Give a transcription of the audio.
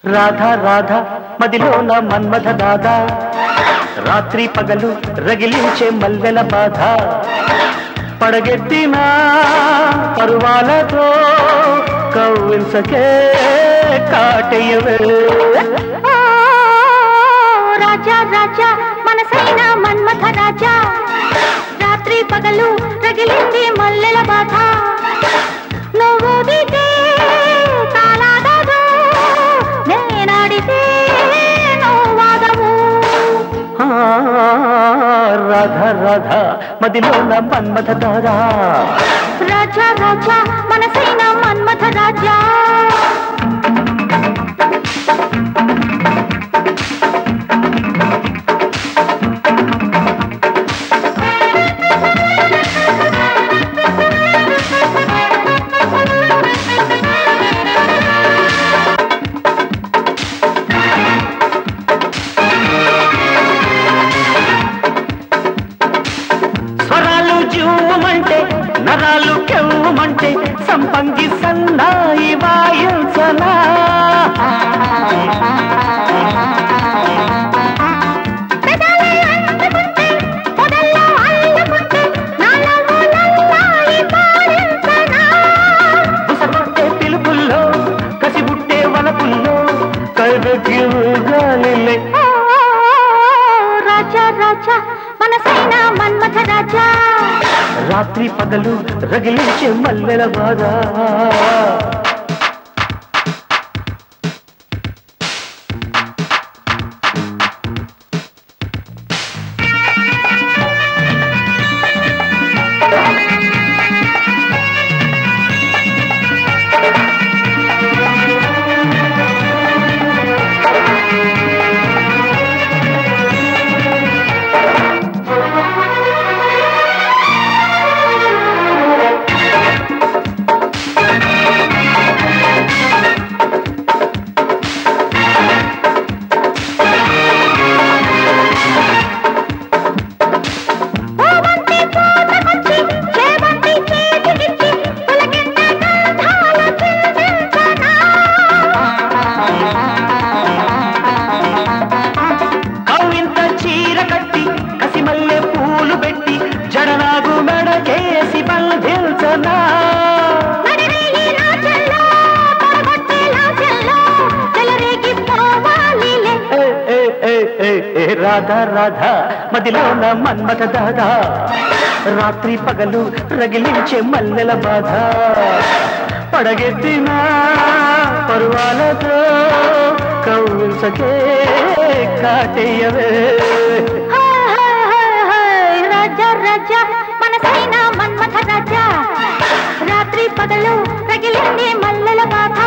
రాధా రాధా మదిలోన మన్మథ దాదా రాత్రి పగలు రగిలించే మల్లెల బాధ పడగెత్తిన పరువాలతో కవ్వించకే కాటయ్యవే ఓ రాజా రాజా మనసైన మన్మథ రాజా రాత్రి పగలు రగిలింది మల్లెల బాధ నువ్వు దిగే తాళాడదు నేనాడితే నువ్వాదవు ఆ, రాధా రాధా మదిలోన మన్మథ దాదా రాజా రాజా మనసైన మన్మథ రాజా స్వరాలు జూమంటే నరాలు కెవ్వమంటే సంపంగి సన్నాయి వాయించనా పెదాలే అందుకుంటే పొదల్లో అల్లుకుంటే నాలో నల్లాయి పారించనా బుసగొట్టే పిలుపుల్లో కసిబుట్టే వలపుల్లో కైబెక్కి గాలిలే ఓ రాజా రాజా మనసైన మన్మథ రాజా రాత్రి పగలు రగిలించే మల్లెల బాధ పూవంతి పూతకొచ్చి చేవంతి చేతికిచ్చి పులకింత గంధాల చిందించనా కవ్వింత చీర కట్టి కసి మల్లె పూలు పెట్టి జడనాగు మెడకేసి బంధించనా నడిరేయి రాజల్లో పడగొట్టే లాజల్లో చెలరేగి పోవాలిలే ఏ, ఏ, ఏ, ఏ, ఏ, రాధా రాధా మదిలోన మన్మథ దాదా రాత్రి పగలు రగిలించే మల్లెల బాధ పడగెత్తిన పరువాలతో కౌసకే కాటయ్యవే హాయ్ హాయ్ హాయ్ హాయ్ రాజా రాజా మనసైన మన్మథ రాజా రాత్రి పగలు రగిలింది మల్లెల బాధ